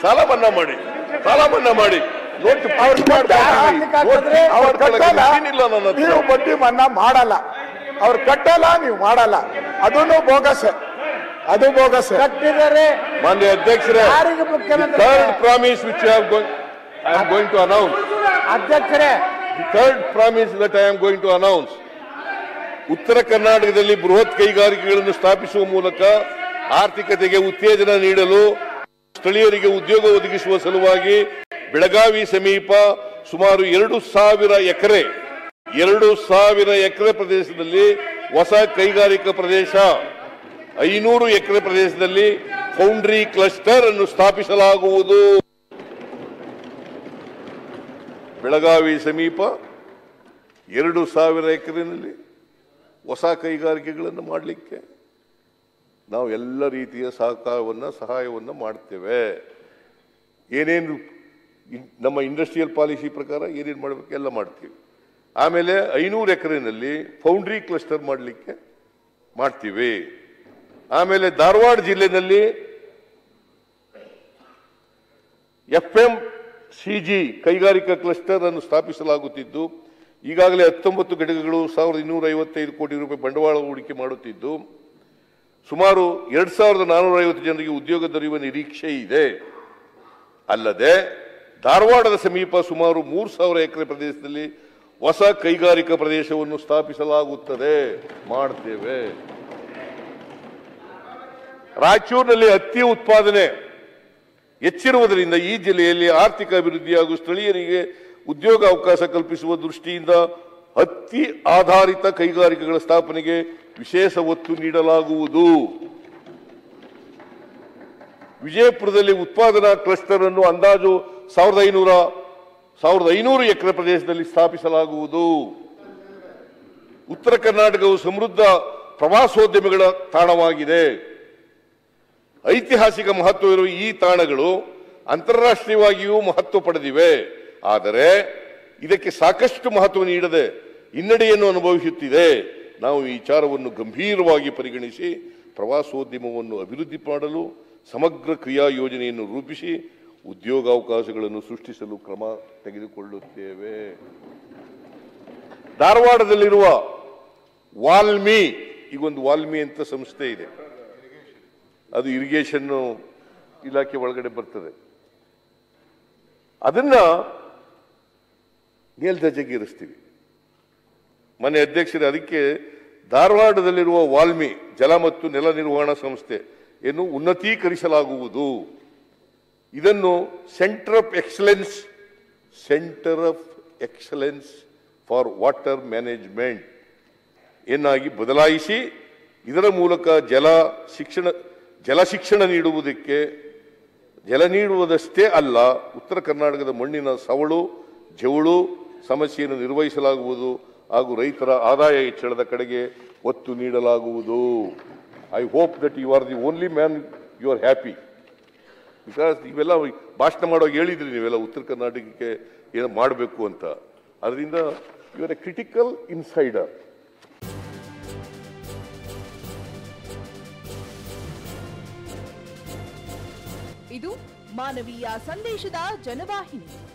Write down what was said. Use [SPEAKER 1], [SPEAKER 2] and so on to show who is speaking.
[SPEAKER 1] ಸಾಲ ಮನ್ನಾ ಮಾಡಿ ಸಾಲ ಮನ್ನಾ ಮಾಡಿ ನೋಟ್
[SPEAKER 2] ಅವ್ರ ಕಟ್ಟ ಹಾಕ್ಲಿಕ್ಕೆ ಹಾಕಿದ್ರೆ ಅವ್ರು ಕಟ್ಟಲ್ಲ
[SPEAKER 1] ಇಲ್ಲ ನನ್ನ ಹತ್ರ.
[SPEAKER 2] ನೀವು ಬಡ್ಡಿ ಮನ್ನಾ ಮಾಡಲ್ಲ ಅವ್ರು ಕಟ್ಟಲ್ಲ ನೀವು ಮಾಡಲ್ಲ ಅದನ್ನು ಬೋಗಸ್ ಅದು ಬೋಗಸ್
[SPEAKER 3] ಕಟ್ಟಿದರೆ
[SPEAKER 1] ಮಾನ್ಯ ಅಧ್ಯಕ್ಷರೇ
[SPEAKER 3] ಯಾರಿಗೆ ಮುಖ್ಯಮಂತ್ರಿ
[SPEAKER 1] third promise which I am going to announce
[SPEAKER 3] ಅಧ್ಯಕ್ಷರೇ
[SPEAKER 1] third promise that I am going to announce ಉತ್ತರ ಕರ್ನಾಟಕದಲ್ಲಿ ಬೃಹತ್ ಕೈಗಾರಿಕೆಗಳನ್ನು ಸ್ಥಾಪಿಸುವ ಮೂಲಕ ಆರ್ಥಿಕತೆಗೆ ಉತ್ತೇಜನ ನೀಡಲು ಸ್ಥಳೀಯರಿಗೆ ಉದ್ಯೋಗ ಒದಗಿಸುವ ಸಲುವಾಗಿ ಬೆಳಗಾವಿ ಸಮೀಪ ಸುಮಾರು ಎರಡು ಸಾವಿರ ಎಕರೆ ಎರಡು ಸಾವಿರ ಎಕರೆ ಪ್ರದೇಶದಲ್ಲಿ ಹೊಸ ಕೈಗಾರಿಕಾ ಪ್ರದೇಶ ಐನೂರು ಎಕರೆ ಪ್ರದೇಶದಲ್ಲಿ ಫೌಂಡ್ರಿ ಕ್ಲಸ್ಟರ್ ಅನ್ನು ಸ್ಥಾಪಿಸಲಾಗುವುದು ಬೆಳಗಾವಿ ಸಮೀಪ ಎರಡು ಸಾವಿರ ಎಕರೆನಲ್ಲಿ ಹೊಸ ಕೈಗಾರಿಕೆಗಳನ್ನು ಮಾಡಲಿಕ್ಕೆ ನಾವು ಎಲ್ಲ ರೀತಿಯ ಸಹಕಾರವನ್ನು ಸಹಾಯವನ್ನು ಮಾಡ್ತೇವೆ ಏನೇನು ಇನ್- ನಮ್ಮ ಇಂಡಸ್ಟ್ರಿಯಲ್ ಪಾಲಿಸಿ ಪ್ರಕಾರ ಏನೇನು ಮಾಡಬೇಕು ಎಲ್ಲ ಮಾಡ್ತೀವಿ ಆಮೇಲೆ ಐನೂರು ಎಕರೆನಲ್ಲಿ ಫೌಂಡ್ರಿ ಕ್ಲಸ್ಟರ್ ಮಾಡಲಿಕ್ಕೆ ಮಾಡ್ತೀವಿ ಆಮೇಲೆ ಧಾರವಾಡ ಜಿಲ್ಲೆನಲ್ಲಿ ಎಫ್ ಎಂ ಸಿ ಜಿ ಕೈಗಾರಿಕಾ ಕ್ಲಸ್ಟರ್ ಅನ್ನು ಸ್ಥಾಪಿಸಲಾಗುತ್ತಿದ್ದು ಈಗಾಗಲೇ ಹತ್ತೊಂಬತ್ತು ಘಟಕಗಳು ಸಾವಿರದ ಇನ್ನೂರ ಐವತ್ತೈದು ಕೋಟಿ ರೂಪಾಯಿ ಬಂಡವಾಳ ಹೂಡಿಕೆ ಮಾಡುತ್ತಿದ್ದು ಸುಮಾರು ಎರಡ್ ಸಾವಿರದ ನಾನೂರ ಐವತ್ತು ಜನರಿಗೆ ಉದ್ಯೋಗ ದೊರೆಯುವ ನಿರೀಕ್ಷೆ ಇದೆ ಅಲ್ಲದೆ ಧಾರವಾಡದ ಸಮೀಪ ಸುಮಾರು ಮೂರು ಸಾವಿರ ಎಕರೆ ಪ್ರದೇಶದಲ್ಲಿ ಹೊಸ ಕೈಗಾರಿಕಾ ಪ್ರದೇಶವನ್ನು ಸ್ಥಾಪಿಸಲಾಗುತ್ತದೆ ಮಾಡ್ತೇವೆ ರಾಯಚೂರಿನಲ್ಲಿ ಹತ್ತಿ ಉತ್ಪಾದನೆ ಹೆಚ್ಚಿರುವುದರಿಂದ ಈ ಜಿಲ್ಲೆಯಲ್ಲಿ ಆರ್ಥಿಕ ಅಭಿವೃದ್ಧಿ ಹಾಗೂ ಸ್ಥಳೀಯರಿಗೆ ಉದ್ಯೋಗ ಅವಕಾಶ ಕಲ್ಪಿಸುವ ದೃಷ್ಟಿಯಿಂದ ಹತ್ತಿ ಆಧಾರಿತ ಕೈಗಾರಿಕೆಗಳ ಸ್ಥಾಪನೆಗೆ ವಿಶೇಷ ಒತ್ತು ನೀಡಲಾಗುವುದು ವಿಜಯಪುರದಲ್ಲಿ ಉತ್ಪಾದನಾ ಕ್ಲಸ್ಟರ್ ಅನ್ನು ಅಂದಾಜು ಸಾವಿರದ ಐನೂರ ಸಾವಿರದ ಐನೂರು ಎಕರೆ ಪ್ರದೇಶದಲ್ಲಿ ಸ್ಥಾಪಿಸಲಾಗುವುದು ಉತ್ತರ ಕರ್ನಾಟಕವು ಸಮೃದ್ಧ ಪ್ರವಾಸೋದ್ಯಮಿಗಳ ತಾಣವಾಗಿದೆ ಐತಿಹಾಸಿಕ ಮಹತ್ವವಿರುವ ಈ ತಾಣಗಳು ಅಂತಾರಾಷ್ಟ್ರೀಯವಾಗಿಯೂ ಮಹತ್ವ ಪಡೆದಿವೆ ಆದರೆ ಇದಕ್ಕೆ ಸಾಕಷ್ಟು ಮಹತ್ವ ನೀಡದೆ ಹಿನ್ನಡೆಯನ್ನು ಅನುಭವಿಸುತ್ತಿದೆ ನಾವು ಈ ವಿಚಾರವನ್ನು ಗಂಭೀರವಾಗಿ ಪರಿಗಣಿಸಿ ಪ್ರವಾಸೋದ್ಯಮವನ್ನು ಅಭಿವೃದ್ಧಿ ಮಾಡಲು ಸಮಗ್ರ ಕ್ರಿಯಾ ಯೋಜನೆಯನ್ನು ರೂಪಿಸಿ ಉದ್ಯೋಗಾವಕಾಶಗಳನ್ನು ಸೃಷ್ಟಿಸಲು ಕ್ರಮ ತೆಗೆದುಕೊಳ್ಳುತ್ತೇವೆ ಧಾರವಾಡದಲ್ಲಿರುವ ವಾಲ್ಮಿ ಈಗೊಂದು ವಾಲ್ಮಿ ಅಂತ ಸಂಸ್ಥೆ ಇದೆ ಅದು ಇರಿಗೇಷನ್ ಇಲಾಖೆ ಒಳಗಡೆ ಬರ್ತದೆ ಅದನ್ನ ಮೇಲ್ದರ್ಜೆಗೇರಿಸ್ತೀವಿ ಮನೆ ಅಧ್ಯಕ್ಷರೇ ಅದಕ್ಕೆ ಧಾರವಾಡದಲ್ಲಿರುವ ವಾಲ್ಮಿ ಜಲ ಮತ್ತು ನೆಲ ನಿರ್ವಹಣಾ ಸಂಸ್ಥೆ ಏನು ಉನ್ನತೀಕರಿಸಲಾಗುವುದು ಇದನ್ನು centre of excellence centre of excellence for water management ಎನ್ನಾಗಿ ಬದಲಾಯಿಸಿ ಇದರ ಮೂಲಕ ಜಲ ಶಿಕ್ಷಣ ಜಲ ಶಿಕ್ಷಣ ನೀಡುವುದಕ್ಕೆ ಜಲ ನೀಡುವುದಷ್ಟೇ ಅಲ್ಲ ಉತ್ತರ ಕರ್ನಾಟಕದ ಮಣ್ಣಿನ ಸವಳು ಜವಳು ಸಮಸ್ಯೆಯನ್ನು ನಿರ್ವಹಿಸಲಾಗುವುದು ಹಾಗೂ ರೈತರ ಆದಾಯ ಹೆಚ್ಚಳದ ಕಡೆಗೆ ಒತ್ತು ನೀಡಲಾಗುವುದು I hope that you are the only man you are happy because ನೀವೆಲ್ಲ ಭಾಷಣ ಮಾಡುವಾಗ ಹೇಳಿದ್ರಿ ನೀವೆಲ್ಲ ಉತ್ತರ ಕರ್ನಾಟಕಕ್ಕೆ ಏನು ಮಾಡಬೇಕು ಅಂತ ಅದರಿಂದ you are a critical insider
[SPEAKER 4] ಇದು ಮಾನವೀಯ ಸಂದೇಶದ ಜನವಾಹಿನಿ